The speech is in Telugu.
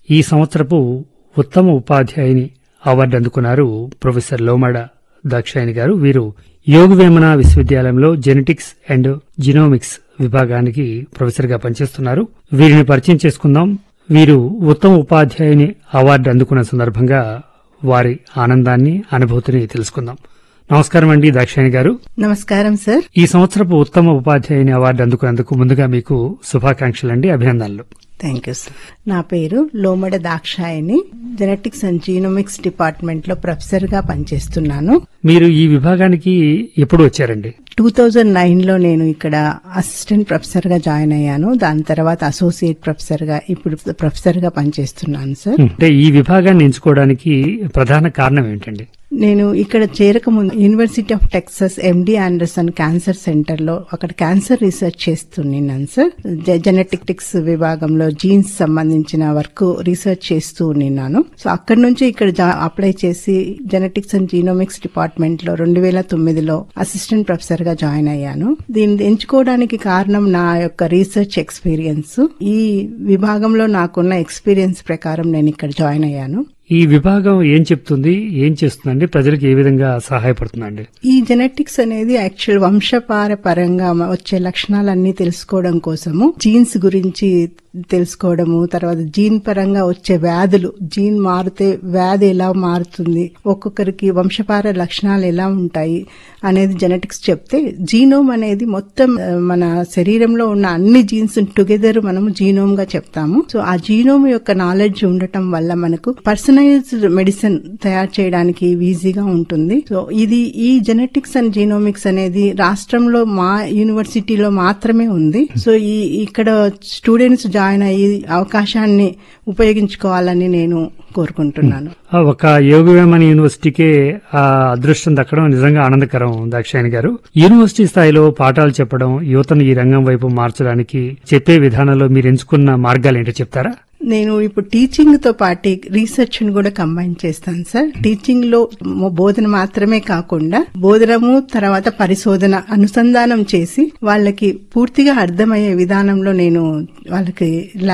ఈ సంవత్సరపు ఉత్తమ ఉపాధ్యాయుని అవార్డు అందుకున్నారు ప్రొఫెసర్ లోమడ దాక్షాయణి గారు వీరు యోగవేమన విశ్వవిద్యాలయంలో జెనెటిక్స్ అండ్ జినోమిక్స్ విభాగానికి ప్రొఫెసర్ గా పనిచేస్తున్నారు వీరిని పరిచయం చేసుకుందాం వీరు ఉత్తమ ఉపాధ్యాయుని అవార్డు అందుకున్న సందర్భంగా వారి ఆనందాన్ని అనుభూతిని తెలుసుకుందాం నమస్కారం అండి దాక్షాయణి గారు నమస్కారం సార్ ఈ సంవత్సరపు ఉత్తమ ఉపాధ్యాయుని అవార్డు అందుకున్నందుకు ముందుగా మీకు శుభాకాంక్షలండి అభినందనలు థ్యాంక్ యూ సార్ నా పేరు Lomada Dakshayani genetics and genomics department లో ప్రొఫెసర్ గా పనిచేస్తున్నాను మీరు ఈ విభాగానికి ఎప్పుడు వచ్చారండి టూ థౌజండ్ నైన్ లో నేను ఇక్కడ అసిస్టెంట్ ప్రొఫెసర్ గా జాయిన్ అయ్యాను దాని తర్వాత అసోసియేట్ ప్రొఫెసర్ గా ఇప్పుడు ప్రొఫెసర్ గా పనిచేస్తున్నాను సార్ అంటే ఈ విభాగాన్ని ఎంచుకోవడానికి ప్రధాన కారణం ఏంటండి నేను ఇక్కడ చేరకముందు university of Texas MD Anderson cancer centre లో అక్కడ క్యాన్సర్ రీసెర్చ్ చేస్తున్నాను సార్ జె- జెనెటిక్స్ విభాగంలో జీన్స్ సంబంధించిన వర్క్ రీసెర్చ్ చేస్తూ ఉన్నాను సో అక్కడ నుంచి ఇక్కడ జా- అప్లై చేసి జెనెటిక్స్ అండ్ జీనోమిక్స్ డిపార్ట్మెంట్ లో రెండు వేల తొమ్మిదిలో అసిస్టెంట్ ప్రొఫెసర్ గా జాయిన్ అయ్యాను దీన్ని ఎంచుకోవడానికి కారణం నా యొక్క రీసెర్చ్ ఎక్స్పీరియన్స్ ఈ విభాగంలో నాకున్న ఎక్స్పీరియన్స్ ప్రకారం నేను ఇక్కడ జాయిన్ అయ్యాను ఈ విభాగం ఏం చెప్తుంది ఏం చేస్తుందండి ప్రజలకు ఏ విధంగా సహాయపడుతుందండి ఈ జెనెటిక్స్ అనేది యాక్చువల్ వంశపార పరంగా వచ్చే లక్షణాలన్నీ తెలుసుకోవడం కోసము జీన్స్ గురించి తెలుసుకోవడము తర్వాత జీన్ పరంగా వచ్చే వ్యాధులు జీన్ మారితే వ్యాధి ఎలా మారుతుంది ఒక్కొక్కరికి వంశపార లక్షణాలు ఎలా ఉంటాయి అనేది జెనెటిక్స్ చెప్తే జీనోమ్ అనేది మొత్తం ఆ, మన శరీరంలో ఉన్న అన్ని జీన్స్ టుగెదర్ మనము జీనోమ్ గా చెప్తాము సో ఆ జీనోమ్ యొక్క నాలెడ్జ్ ఉండటం వల్ల మనకు పర్సనలైజ్డ్ మెడిసిన్ తయారు చేయడానికి ఈజీగా ఉంటుంది సో ఇది ఈ జెనెటిక్స్ అండ్ జీనోమిక్స్ అనేది రాష్ట్రంలో మా యూనివర్సిటీలో మాత్రమే ఉంది సో ఈ ఇక్కడ స్టూడెంట్స్ జాయిన్ అయ్యి అవకాశాన్ని ఉపయోగించుకోవాలని నేను కోరుకుంటున్నాను ఆ, ఒక యోగవేమన యూనివర్సిటీకే ఆ అదృష్టం దక్కడం నిజంగా ఆనందకరం దాక్షాయణి గారు యూనివర్సిటీ స్థాయిలో పాఠాలు చెప్పడం యువతను ఈ రంగం వైపు మార్చడానికి చెప్పే విధానంలో మీరు ఎంచుకున్న మార్గాలు ఏంటో చెప్తారా నేను ఇప్పుడు టీచింగ్ తో పాటు రీసెర్చ్ ని కూడా కంబైన్ చేస్తాను సార్ టీచింగ్ లో మొ- బోధన మాత్రమే కాకుండా బోధనము తర్వాత పరిశోధన అనుసంధానం చేసి వాళ్ళకి పూర్తిగా అర్థమయ్యే విధానంలో నేను వాళ్ళకి